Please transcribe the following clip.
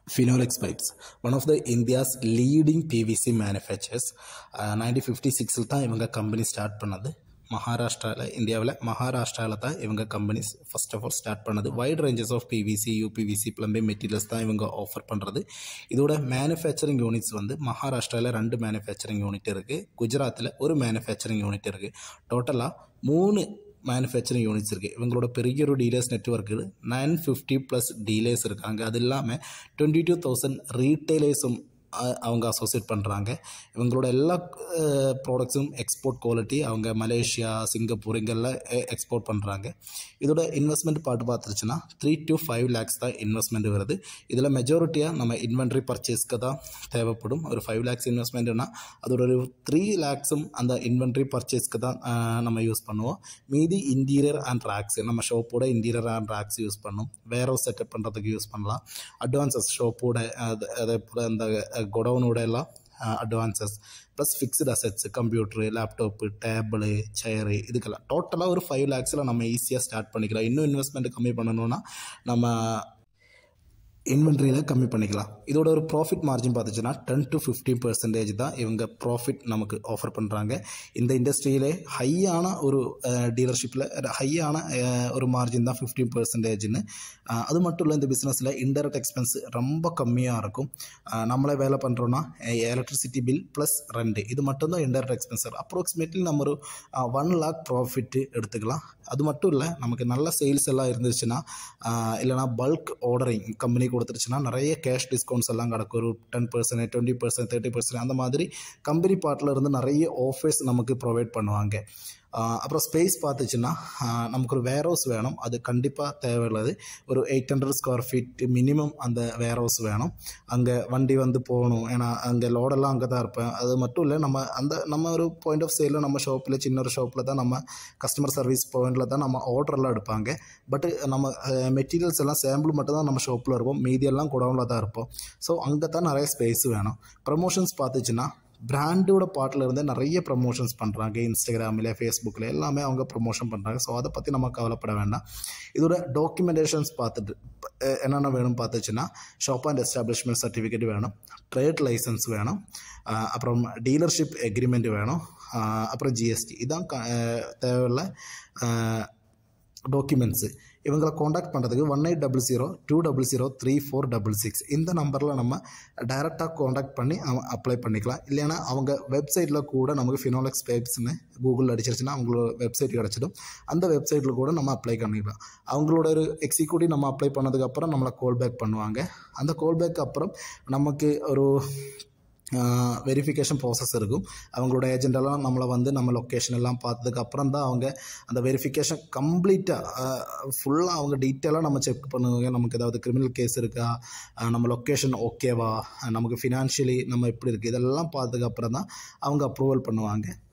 Phenolics pipes, one of the India's leading PVC manufacturers. Nineteen fifty சிக்ஸில் தான் இவங்க company start பண்ணது மகாராஷ்டிராவில் இந்தியாவில் மகாராஷ்டிராவில் தான் இவங்க company first of all start பண்ணது wide ranges of PVC UPVC plumbing materials தான் இவங்க ஆஃபர் பண்ணுறது இதோட மேனுஃபேக்சரிங் யூனிட்ஸ் வந்து மகாராஷ்டிராவில் ரெண்டு மேனுஃபேக்சரிங் யூனிட் இருக்குது குஜராத்தில் ஒரு மேனுஃபேக்சரிங் யூனிட் இருக்குது டோட்டலாக மூணு மேனுஃபேக்சரிங் யூனிட்ஸ் இருக்குது இவங்களோட பெரிய ஒரு dealers network nine fifty plus dealers இருக்காங்க அது இல்லாமல் டுவெண்ட்டி டூ தௌசண்ட் ரீட்டைலர்ஸும் அவங்க அசோசியேட் பண்ணுறாங்க இவங்களோட எல்லா ப்ராடக்ட்ஸும் எக்ஸ்போர்ட் குவாலிட்டி அவங்க மலேசியா சிங்கப்பூர் இங்கெல்லாம் எக்ஸ்போர்ட் பண்ணுறாங்க இதோட இன்வெஸ்ட்மெண்ட் பார்த்து பார்த்துருச்சுன்னா த்ரீ டு ஃபைவ் லேக்ஸ் தான் இன்வெஸ்ட்மெண்ட் வருது இதில் மெஜாரிட்டியாக நம்ம இன்வென்ட்ரி பர்ச்சேஸ்க்கு தான் தேவைப்படும் ஒரு ஃபைவ் லேக்ஸ் இன்வெஸ்ட்மெண்ட்னா அதோட ஒரு த்ரீ லேக்ஸும் அந்த இன்வென்ட்ரி பர்ச்சேஸ்க்கு தான் நம்ம யூஸ் பண்ணுவோம் மீதி இன்டீரியர் அண்ட் ரேக்ஸ் நம்ம ஷோப்போட இன்டீரியர் அண்ட் ரேக்ஸ் யூஸ் பண்ணும் வேற ஒரு செட்டப் பண்ணுறதுக்கு யூஸ் பண்ணலாம் அட்வான்சஸ் ஷோப்போட அது அதே போல் அந்த கொடவுனோட எல்லாம் advances plus fixed assets computer laptop table chair இதுக்கெல்லாம் டோட்டலாக ஒரு ஃபைவ் லேக்ஸில் நம்ம ஈஸியாக ஸ்டார்ட் பண்ணிக்கலாம் இன்னும் இன்வெஸ்ட்மெண்ட் கம்மி பண்ணணும்னா நம்ம இன்வென்ட்ரியில் கம்மி பண்ணிக்கலாம் இதோட ஒரு ப்ராஃபிட் மார்ஜின் பார்த்துச்சுன்னா டென் டு ஃபிஃப்டீன் பர்சன்டேஜ் தான் இவங்க ப்ராஃபிட் நமக்கு ஆஃபர் பண்ணுறாங்க இந்த இண்டஸ்ட்ரியிலே ஹையான ஒரு டீலர்ஷிப்பில் ஹையான ஒரு மார்ஜின் தான் ஃபிஃப்டீன் பர்சன்டேஜ்னு அது மட்டும் இல்லை இந்த பிஸ்னஸில் இன்டெரக்ட் எக்ஸ்பென்ஸ் ரொம்ப கம்மியாக இருக்கும் நம்மளே வேலை பண்ணுறோன்னா எலக்ட்ரிசிட்டி பில் ப்ளஸ் ரெண்டு இது மட்டும் தான் இன்டெரக்ட் எக்ஸ்பென்ஸ் அப்ராக்சிமேட்லி நம்ம ஒரு ஒன் லேக் ப்ராஃபிட்டு எடுத்துக்கலாம் அது மட்டும் இல்லை நமக்கு நல்ல சேல்ஸ் எல்லாம் இருந்துச்சுன்னா இல்லைனா பல்க் ஆர்டரிங் கம்பெனி கொடுத்துருச்சுன்னா நிறைய கேஷ் டிஸ்கவுண்ட்ஸ் எல்லாம் கிடக்கும் ஒரு ten percent twenty percent thirty percent அந்த மாதிரி கம்பெனி பார்ட்டில் இருந்து நிறைய ஆஃபர்ஸ் நமக்கு ப்ரொவைட் பண்ணுவாங்க அப்புறம் ஸ்பேஸ் பார்த்துச்சுன்னா நமக்கு ஒரு வேர் ஹவுஸ் வேணும் அது கண்டிப்பாக தேவையுள்ளது ஒரு eight hundred square feet minimum அந்த வேர் ஹவுஸ் வேணும் அங்கே வண்டி வந்து போகணும் ஏன்னா அங்கே லோடெல்லாம் அங்கே தான் இருப்பேன் அது மட்டும் இல்லை நம்ம அந்த நம்ம ஒரு பாயிண்ட் ஆஃப் சேலில் நம்ம ஷாப்பில் சின்ன ஒரு ஷாப்பில் தான் நம்ம கஸ்டமர் சர்வீஸ் பாயிண்டில் தான் நம்ம ஆர்டர்லாம் எடுப்பாங்க பட்டு நம்ம மெட்டீரியல்ஸ் எல்லாம் சாம்பிள் மட்டும் தான் நம்ம ஷாப்பில் இருப்போம் மீதியெல்லாம் குடவுனில் தான் இருப்போம் ஸோ அங்கே தான் நிறைய ஸ்பேஸ் வேணும் ப்ரமோஷன்ஸ் பார்த்துச்சுன்னா பிராண்டோட பாட்டில் இருந்து நிறைய ப்ரமோஷன்ஸ் பண்ணுறாங்க இன்ஸ்டாகிராமில் ஃபேஸ்புக்கில் எல்லாமே அவங்க ப்ரமோஷன் பண்ணுறாங்க ஸோ அதை பற்றி நம்ம கவலைப்பட வேண்டாம் இதோட டாக்குமெண்டேஷன்ஸ் பார்த்துட்டு என்னென்ன வேணும் பார்த்துச்சுன்னா ஷாப் அண்ட் எஸ்டாப்ளிஷ்மெண்ட் சர்டிஃபிகேட் வேணும் ட்ரேட் லைசன்ஸ் வேணும் அப்புறம் டீலர்ஷிப் எக்ரிமெண்ட் வேணும் அப்புறம் ஜிஎஸ்டி இதான் தேவையுள்ள டாக்குமெண்ட்ஸு இவங்களை காண்டாக்ட் பண்ணுறதுக்கு one eight double zero two double zero three four double six இந்த நம்பரில் நம்ம டைரெக்டாக காண்டாக்ட் பண்ணி அப்ளை பண்ணிக்கலாம் இல்லைன்னா அவங்க வெப்சைட்டில் கூட நமக்கு ஃபினோலெக்ஸ் பைப்ஸ்னு கூகுளில் அடிச்சிருச்சுன்னா அவங்களோட வெப்சைட் கிடச்சிடும் அந்த வெப்சைட்டில் கூட நம்ம அப்ளை பண்ணிக்கலாம் அவங்களோட ஒரு எக்ஸிக்யூட்டிவ் நம்ம அப்ளை பண்ணதுக்கப்புறம் நம்மளை கால் பேக் பண்ணுவாங்க அந்த கால் பேக் அப்புறம் நமக்கு ஒரு வெரிஃபிகேஷன் ப்ராசஸ் இருக்கும் அவங்களோட ஏஜெண்டெல்லாம் நம்மளை வந்து நம்ம லொக்கேஷன் எல்லாம் பார்த்ததுக்கு அப்புறம் தான் அவங்க அந்த வெரிஃபிகேஷன் கம்ப்ளீட்டாக ஃபுல்லாக அவங்க டீட்டெயிலாக நம்ம செக் பண்ணுவாங்க நமக்கு ஏதாவது கிரிமினல் கேஸ் இருக்கா நம்ம லொக்கேஷன் ஓகேவா நமக்கு ஃபினான்ஷியலி நம்ம எப்படி இருக்குது இதெல்லாம் பார்த்ததுக்கு அப்புறம் தான் அவங்க அப்ரூவல் பண்ணுவாங்க